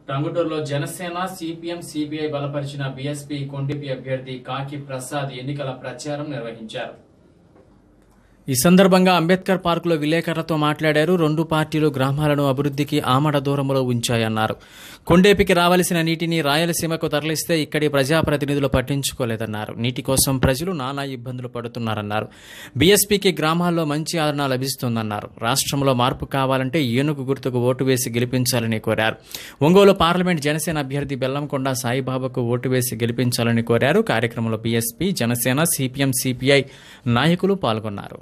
టంగుటూరులో Janasena CPM CPI బలపరిచిన BSP Kondepi అభ్యర్థి కాకి ప్రసాద్ ఎన్నికల ప్రచారం నిర్వహించారు ఈ సందర్భంగా అంబేద్కర్ పార్కులో విలేకరులతో మాట్లాడారు రెండు పార్టీలు గ్రామాలను అభివృద్ధికి ఆమడ దూరంలో ఉంచాయన్నారు కొండేపికి రావలసిన నీటిని రాయలసీమకు తరలిస్తే ఇక్కడి ప్రజాప్రతినిధులు పట్టించుకోలేదన్నారు నీటి కోసం ప్రజలు నానా ఇబ్బందులు పడుతున్నారన్నారు బీఎస్పీకి గ్రామాల్లో మంచి ఆదరణ లభిస్తోందన్నారు రాష్ట్రంలో మార్పు కావాలంటే ఏనుగు గుర్తుకు ఓటు వేసి గెలిపించాలని కోరారు ఒంగోలు పార్లమెంట్ జనసేన అభ్యర్థి బెల్లంకొండ సాయిబాబాకు ఓటు వేసి గెలిపించాలని కోరారు కార్యక్రమంలో బీఎస్పీ జనసేన సిపిఎం సిపిఐ నాయకులు పాల్గొన్నారు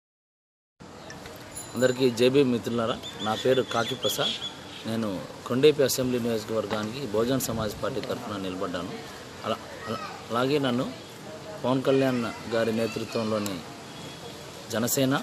అందరికీ జేబీ మిత్రులారా నా పేరు కాకి ప్రసాద్ నేను కొండేపి అసెంబ్లీ నియోజకవర్గానికి బహుజన్ సమాజ్ పార్టీ తరఫున నిలబడ్డాను అలా అలా- అలాగే నన్ను పవన్ కళ్యాణ్ గారి నేతృత్వంలోని జనసేన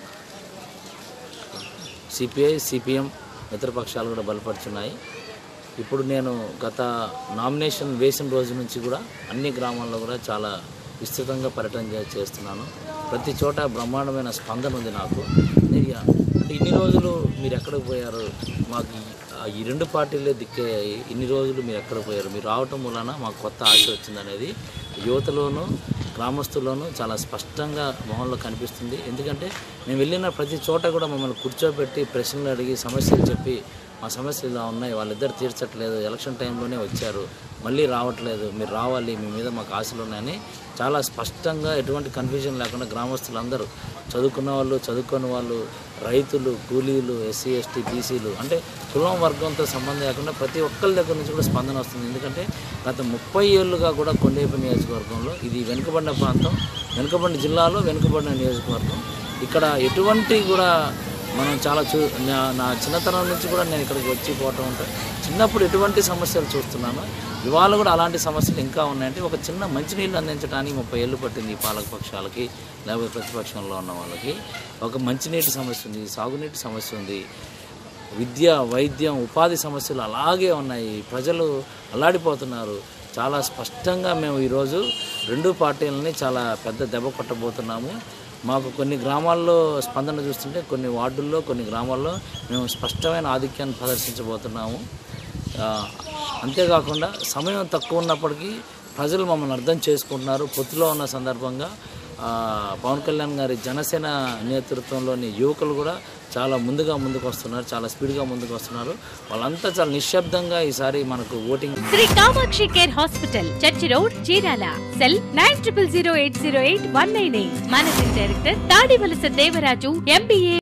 సిపిఐ సిపిఎం మిత్రపక్షాలు కూడా బలపరుచున్నాయి ఇప్పుడు నేను గత నామినేషన్ వేసిన రోజు నుంచి కూడా అన్ని గ్రామాల్లో కూడా చాలా విస్తృతంగా పర్యటన చే- చేస్తున్నాను ప్రతి చోట బ్రహ్మాండమైన స్పందన ఉంది నాకు నేను ఇక- అంటే ఇన్ని రోజులు మీరు ఎక్కడికి పోయారు మాకు ఈ- ఆ ఈ రెండు పార్టీలే దిక్కయ్యాయి ఇన్ని రోజులు మీరు ఎక్కడ పోయారు మీరు రావటం వలన మాకు కొత్త ఆశ వచ్చిందనేది యువతలోనూ గ్రామస్తుల్లోనూ చాలా స్పష్టంగా మొహంలో కనిపిస్తుంది ఎందుకంటే మేము వెళ్ళిన ప్రతి చోట కూడా మమ్మల్ని కూర్చోబెట్టి ప్రశ్నలు అడిగి సమస్యలు చెప్పి మా సమస్యలు ఇలా ఉన్నాయి వాళ్ళిద్దరు తీర్చట్లేదు ఎలక్షన్ టైంలోనే వచ్చారు మళ్ళీ రావట్లేదు మీరు రావాలి మీ మీద మాకు ఆశలు ఉన్నాయని చాలా స్పష్టంగా ఎటువంటి కన్ఫ్యూజన్ లేకుండా గ్రామస్తులందరూ చదువుకున్న వాళ్ళు చదువుకున్న వాళ్ళు రైతులు కూలీలు ఎస్సీ ఎస్టీ బీసీలు అంటే కులం వర్గంతో సంబంధం లేకుండా ప్రతి ఒక్కరి దగ్గర నుంచి కూడా స్పందన వస్తుంది ఎందుకంటే గత ముప్పై ఏళ్ళుగా కూడా కొండేపు నియోజకవర్గంలో ఇది వెనుకబడిన ప్రాంతం వెనుకబడిన జిల్లాలో వెనుకబడిన నియోజకవర్గం ఇక్కడ ఎటువంటి కూడా మనం చాలా చూ నా- నా చిన్నతనం నుంచి కూడా నేను ఇక్కడికి వచ్చి పోవటం ఉంటా చిన్నప్పుడు ఎటువంటి సమస్యలు చూస్తున్నాను ఇవాళ కూడా అలాంటి సమస్యలు ఇంకా ఉన్నాయంటే ఒక చిన్న మంచినీళ్ళు అందించడానికి ముప్పై ఏళ్ళు పట్టింది ఈ పాలక పక్షాలకి లేకపోతే ప్రతిపక్షంలో ఉన్న వాళ్ళకి ఒక మంచినీటి సమస్య ఉంది సాగునీటి సమస్య ఉంది విద్య వైద్యం ఉపాధి సమస్యలు అలాగే ఉన్నాయి ప్రజలు అల్లాడిపోతున్నారు చాలా స్పష్టంగా మేము ఈరోజు రెండు పార్టీలని చాలా పెద్ద దెబ్బ కొట్టబోతున్నాము మాకు కొన్ని గ్రామాల్లో స్పందన చూస్తుంటే కొన్ని వార్డుల్లో కొన్ని గ్రామాల్లో మేము స్పష్టమైన ఆధిక్యాన్ని ప్రదర్శించబోతున్నాము ఆ, అంతేకాకుండా సమయం తక్కువ ఉన్నప్పటికీ ప్రజలు మమ్మల్ని అర్థం చేసుకుంటున్నారు పొత్తులో ఉన్న సందర్భంగా ఆ, పవన్ కళ్యాణ్ గారి జనసేన నేతృత్వంలోని యువకులు కూడా చాలా ముందుగా ముందుకు వస్తున్నారు చాలా స్పీడ్గా ముందుకు వస్తున్నారు వాళ్ళంతా చాలా నిశ్శబ్దంగా ఈసారి మనకు voting Shri Kamakshi care hospital church road Chirala cell nine triple zero eight zero eight one nine eight managing director Tadivalasa Devaraju MBA